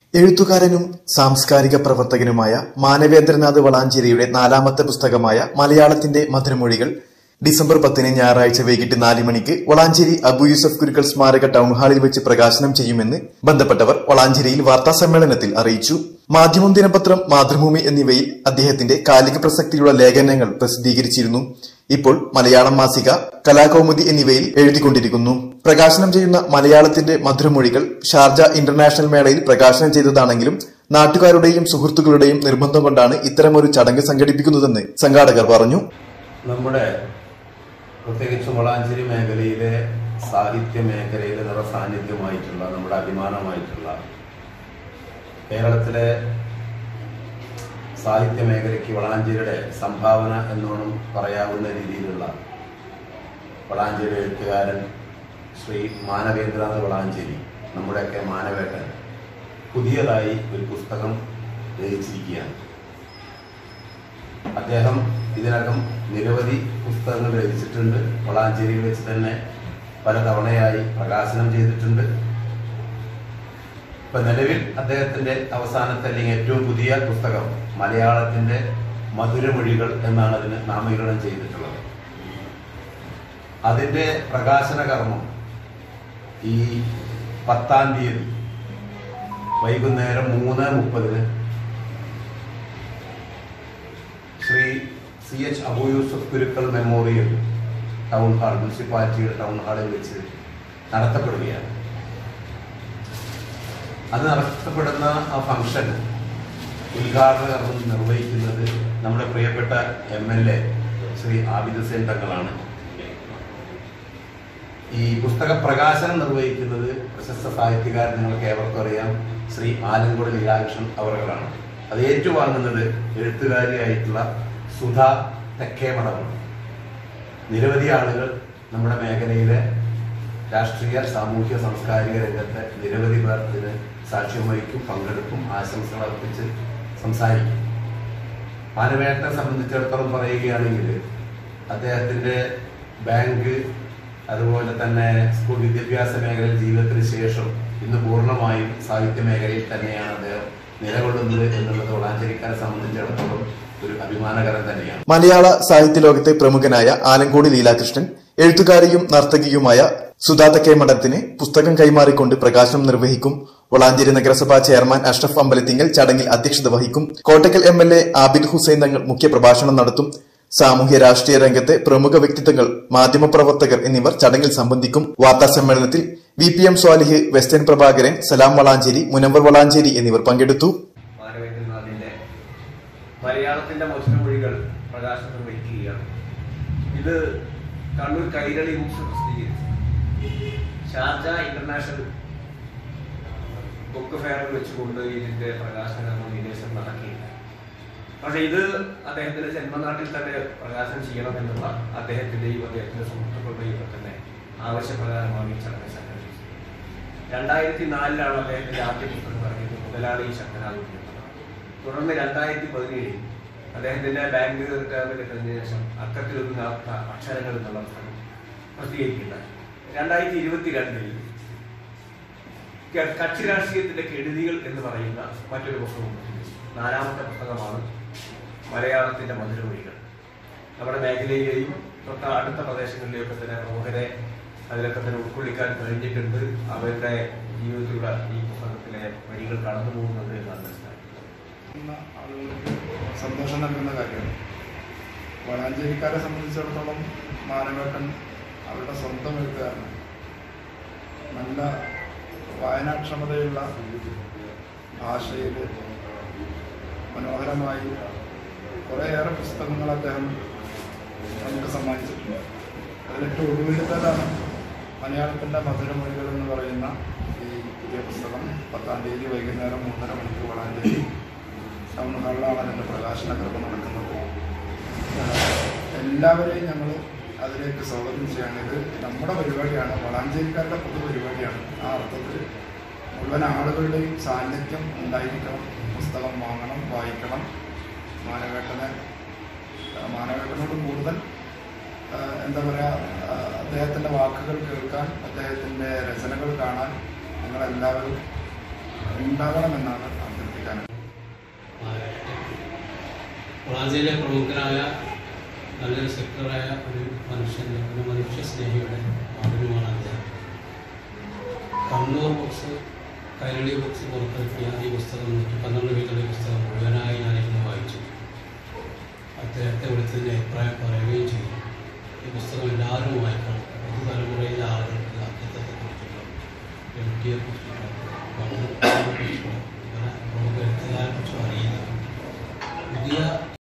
എഴുത്തുകാരനും സാംസ്കാരിക പ്രവർത്തകനുമായ മാനവേന്ദ്രനാഥ് വളാഞ്ചേരിയുടെ നാലാമത്തെ പുസ്തകമായ മലയാളത്തിന്റെ മധുരമൊഴികൾ ഡിസംബർ പത്തിന് ഞായറാഴ്ച വൈകിട്ട് നാല് മണിക്ക് വളാഞ്ചേരി അബു യൂസഫ് ഗുരുക്കൾ സ്മാരക ടൗൺ ഹാളിൽ വെച്ച് പ്രകാശനം ചെയ്യുമെന്ന് ബന്ധപ്പെട്ടവർ വളാഞ്ചേരിയിൽ വാർത്താ സമ്മേളനത്തിൽ അറിയിച്ചു മാധ്യമം ദിനപത്രം മാതൃഭൂമി എന്നിവയിൽ അദ്ദേഹത്തിന്റെ കാലിക പ്രസക്തിയുള്ള ലേഖനങ്ങൾ പ്രസിദ്ധീകരിച്ചിരുന്നു ഇപ്പോൾ മലയാളം മാസിക കലാകൗമുദി എന്നിവയിൽ എഴുതിക്കൊണ്ടിരിക്കുന്നു പ്രകാശനം ചെയ്യുന്ന മലയാളത്തിന്റെ മധുരമൊഴികൾ ഷാർജ ഇന്റർനാഷണൽ മേളയിൽ പ്രകാശനം ചെയ്തതാണെങ്കിലും നാട്ടുകാരുടെയും സുഹൃത്തുക്കളുടെയും നിർബന്ധം കൊണ്ടാണ് ഇത്തരമൊരു ചടങ്ങ് സംഘടിപ്പിക്കുന്നതെന്ന് സംഘാടകർ പറഞ്ഞു നമ്മുടെ പ്രത്യേകിച്ച് വളാഞ്ചേരി മേഖലയിലെ സാഹിത്യ മേഖലയിലെ നിറ സാന്നിധ്യമായിട്ടുള്ള നമ്മുടെ അഭിമാനമായിട്ടുള്ള കേരളത്തിലെ സാഹിത്യ മേഖലയ്ക്ക് വളാഞ്ചേരിയുടെ സംഭാവന എന്നോണം പറയാവുന്ന രീതിയിലുള്ള വളാഞ്ചേരി എഴുത്തുകാരൻ ശ്രീ മാനവേന്ദ്രനാഥ് വളാഞ്ചേരി നമ്മുടെയൊക്കെ മാനവേട്ടൻ പുതിയതായി ഒരു പുസ്തകം രചിച്ചിരിക്കുകയാണ് അദ്ദേഹം ഇതിനകം നിരവധി പുസ്തകങ്ങൾ രചിച്ചിട്ടുണ്ട് വളാഞ്ചേരിയിൽ വെച്ച് തന്നെ പല തവണയായി പ്രകാശനം ചെയ്തിട്ടുണ്ട് ഇപ്പൊ നിലവിൽ അദ്ദേഹത്തിന്റെ അവസാനത്തെ അല്ലെങ്കിൽ ഏറ്റവും പുതിയ പുസ്തകം മലയാളത്തിന്റെ മധുരമൊഴികൾ എന്നാണ് അതിന് നാമകരണം ചെയ്തിട്ടുള്ളത് അതിന്റെ പ്രകാശന കർമ്മം ഈ പത്താം തീയതി വൈകുന്നേരം മൂന്ന് മുപ്പതിന് Shri C H Abu Yusuf Gurukkal memorial town hall മുനിസിപ്പാലിറ്റിയുടെ ടൗൺ ഹാളിൽ വെച്ച് നടത്തപ്പെടുകയാണ് അത് നടത്തപ്പെടുന്ന ആ ഫംഗ്ഷൻ ഉദ്ഘാടന കർമ്മം നിർവഹിക്കുന്നത് നമ്മുടെ പ്രിയപ്പെട്ട M L A Shri Abid Hussain തങ്ങളാണ് ഈ പുസ്തക പ്രകാശനം നിർവഹിക്കുന്നത് പ്രശസ്ത സാഹിത്യകാരൻ നിങ്ങൾക്ക് ഏവർക്കും അറിയാം ശ്രീ ആലങ്കോട് ലീലാകൃഷ്ണൻ അവറുകളാണ് അത് ഏറ്റുവാങ്ങുന്നത് എഴുത്തുകാരിയായിട്ടുള്ള സുധ തെക്കേമടമാണ് നിരവധി ആളുകൾ നമ്മുടെ മേഖലയിലെ രാഷ്ട്രീയ സാമൂഹ്യ സാംസ്കാരിക രംഗത്തെ നിരവധി പേർ ഇതിന് സാക്ഷ്യം വഹിക്കും പങ്കെടുക്കും ആശംസകൾ അർപ്പിച്ച് സംസാരിക്കും മാനവേട്ടനെ സംബന്ധിച്ചിടത്തോളം പറയുകയാണെങ്കിൽ അദ്ദേഹത്തിന്റെ ബാങ്ക് അതുപോലെ തന്നെ സ്കൂൾ വിദ്യാഭ്യാസ മേഖലയിൽ ജീവിതത്തിന് ശേഷം ഇന്ന് പൂർണ്ണമായും സാഹിത്യ മേഖലയിൽ തന്നെയാണ് അദ്ദേഹം നിലകൊള്ളുന്നത് എന്നുള്ളത് വളാഞ്ചേരിക്കാരെ സംബന്ധിച്ചിടത്തോളം ഒരു അഭിമാനകരം തന്നെയാണ് മലയാള സാഹിത്യ ലോകത്തെ പ്രമുഖനായ ആലങ്കോട് ലീലാകൃഷ്ണൻ എഴുത്തുകാരിയും നർത്തകിയുമായ സുധാത കെ മഠത്തിന് പുസ്തകം കൈമാറിക്കൊണ്ട് പ്രകാശനം നിർവഹിക്കും വളാഞ്ചേരി നഗരസഭാ ചെയർമാൻ അഷ്റഫ് അമ്പലത്തിങ്കൽ ചടങ്ങിൽ അധ്യക്ഷത വഹിക്കും Kottakkal M L A Abid Hussain Thangal മുഖ്യപ്രഭാഷണം നടത്തും സാമൂഹ്യ രാഷ്ട്രീയ രംഗത്തെ പ്രമുഖ വ്യക്തിത്വങ്ങൾ മാധ്യമപ്രവർത്തകർ എന്നിവർ ചടങ്ങിൽ സംബന്ധിക്കും വാർത്താ സമ്മേളനത്തിൽ V P M Swalih western Prabhakaran Salam Valanchery Munavar Valanchery എന്നിവർ പങ്കെടുത്തു മാനവേന്ദ്രനാഥിന്റെ മലയാളത്തിന്റെ മധുരമൊഴികൾ പ്രകാശനം നിർവഹിക്കുകയാണ് ഇത് കണ്ണൂർ കൈരളി ബുക്സ് പ്രസിദ്ധീകരിച്ചു ഷാർജ ഇന്റർനാഷണൽ ബുക്ക് ഫെയറിൽ വെച്ചുകൊണ്ട് ഇതിന്റെ പ്രകാശനം വിദേശം നടക്കിയില്ല പക്ഷെ ഇത് അദ്ദേഹത്തിന്റെ ജന്മനാട്ടിൽ തന്നെ പ്രകാശനം ചെയ്യണമെന്നുള്ള അദ്ദേഹത്തിന്റെയും അദ്ദേഹത്തിന്റെ സുഹൃത്തുക്കളുടെയും ഒക്കെ തന്നെ ആവശ്യപ്രകാരമാണ് ഈ ചടങ്ങ് സംഘടിപ്പിച്ചത് രണ്ടായിരത്തി നാലിലാണ് അദ്ദേഹത്തിന്റെ ആദ്യ പുസ്തകം ഇറങ്ങിയത് മുതലാളി ശക്തനാകുന്നത് തുടർന്ന് രണ്ടായിരത്തി പതിനേഴിൽ അദ്ദേഹത്തിന്റെ ബാങ്ക് റിട്ടയർമെന്റ് കഴിഞ്ഞ ശേഷം അക്കത്തിലൊതുങ്ങാത്ത അക്ഷരങ്ങൾ എന്നുള്ള പുസ്തകം പ്രസിദ്ധീകരിക്കുന്നത് രണ്ടായിരത്തി ഇരുപത്തിരണ്ടിൽ ക- കക്ഷി രാഷ്ട്രീയത്തിന്റെ കെടുതികൾ എന്ന് പറയുന്ന മറ്റൊരു പുസ്തകം പ്രസിദ്ധീകരിച്ചു നാലാമത്തെ പുസ്തകമാണ് മലയാളത്തിന്റെ മധുരമൊഴികൾ നമ്മുടെ മേഖലയിലെയും തൊട്ട അടുത്ത പ്രദേശങ്ങളിലെയൊക്കെ തന്നെ പ്രമുഖരെ അതിലൊക്കെ തന്നെ ഉൾക്കൊള്ളിക്കാൻ കഴിഞ്ഞിട്ടുണ്ട് അവരുടെ ജീവിതത്തിലൂടെ ഈ പുസ്തകത്തിലെ വരികൾ കടന്നു പോകുന്നത് എന്നാണ് മനസ്സിലാക്കുന്നത് എന്ന ആളുകൾക്ക് സന്തോഷം നൽകുന്ന കാര്യമാണ് വളാഞ്ചേരിക്കാരെ സംബന്ധിച്ചിടത്തോളം മാനവേട്ടൻ അവരുടെ സ്വന്തം എഴുത്തുകാരനാണ് നല്ല വായനാക്ഷമതയുള്ള ഭാഷയിൽ മനോഹരമായി കുറേയേറെ പുസ്തകങ്ങൾ അദ്ദേഹം നമുക്ക് സമ്മാനിച്ചിട്ടുണ്ട് അതിലേറ്റവും ഒടുവിലത്തേതാണ് മലയാളത്തിൻ്റെ മധുരമൊഴികൾ എന്ന് പറയുന്ന ഈ പുതിയ പുസ്തകം പത്താം തീയതി വൈകുന്നേരം മൂന്നര മണിക്ക് വളാഞ്ചേരി ടൗൺ ഹാളിലാണ് അതിൻ്റെ പ്രകാശന കർമ്മം നടക്കുന്നത് ആഹ് എല്ലാവരെയും ഞങ്ങൾ അതിലേക്ക് സ്വാഗതം ചെയ്യാണ് ഇത് നമ്മുടെ പരിപാടിയാണ് വളാഞ്ചേരിക്കാരുടെ പൊതു പരിപാടിയാണ് ആ അർത്ഥത്തിൽ മുഴുവൻ ആളുകളുടെയും സാന്നിധ്യം ഉണ്ടായിരിക്കണം പുസ്തകം വാങ്ങണം വായിക്കണം മാനവേട്ടനെ ആഹ് മാനവേട്ടനോട് കൂടുതൽ ആഹ് എന്താ പറയുക അദ്ദേഹത്തിൻ്റെ വാക്കുകൾ കേൾക്കാൻ അദ്ദേഹത്തിൻ്റെ രചനകൾ കാണാൻ ഞങ്ങളെല്ലാവരും ഉണ്ടാകണമെന്നാണ് അഭ്യർത്ഥിക്കാനുള്ളത് വളാഞ്ചേരിയിലെ പ്രമുഖനായ നല്ലൊരു സെക്ടറായ ഒരു മനുഷ്യൻ്റെ ഒരു മനുഷ്യ സ്നേഹിയുടെ മാതൃമാണ് അദ്ദേഹം കണ്ണൂർ ബുക്സ് കൈരളി ബുക്സ് പുറത്തിറക്കിയ ഈ പുസ്തകം നൂറ്റി പന്ത്രണ്ട് പേരുടെ പുസ്തകം മുഴുവനായി ഞാനിരുന്ന് വായിച്ചു അദ്ദേഹത്തെ വിളിച്ചതിൻ്റെ അഭിപ്രായം പറയുകയും ചെയ്തു ഈ പുസ്തകം എല്ലാവരും വായിക്കണം പുതുതലമുറയിലെ ആളുകൾക്ക് അദ്ദേഹത്തെക്കുറിച്ചുള്ള എഴുതിയെക്കുറിച്ചുള്ള